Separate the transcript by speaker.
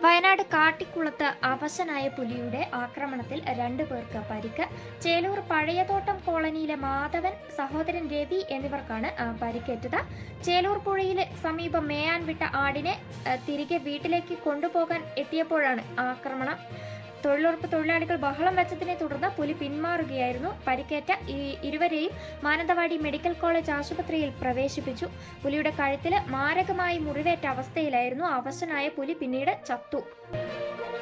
Speaker 1: വയനാട് കാട്ടിക്കുളത്ത് അവശനായ പുലിയുടെ ആക്രമണത്തിൽ രണ്ടു പേർക്ക് പരിക്ക് ചേലൂർ പഴയതോട്ടം കോളനിയിലെ മാധവൻ സഹോദരൻ രവി എന്നിവർക്കാണ് ആ, പരിക്കേറ്റത് ചേലൂർ പുഴയിലെ സമീപം മേയാൻ വിട്ട ആടിനെ ആ, തിരികെ വീട്ടിലേക്ക് കൊണ്ടുപോകാൻ എത്തിയപ്പോഴാണ് ആക്രമണം തൊഴിലുറപ്പ് തൊഴിലാളികൾ ബഹളം വെച്ചതിനെ തുടർന്ന് പുലി പിന്മാറുകയായിരുന്നു പരിക്കേറ്റ ഈ ഇരുവരെയും മാനന്തവാടി മെഡിക്കൽ കോളേജ് ആശുപത്രിയിൽ പ്രവേശിപ്പിച്ചു പുലിയുടെ കഴുത്തിൽ മാരകമായി മുറിവേറ്റ അവസ്ഥയിലായിരുന്നു അവശനായ പുലി പിന്നീട് ചത്തു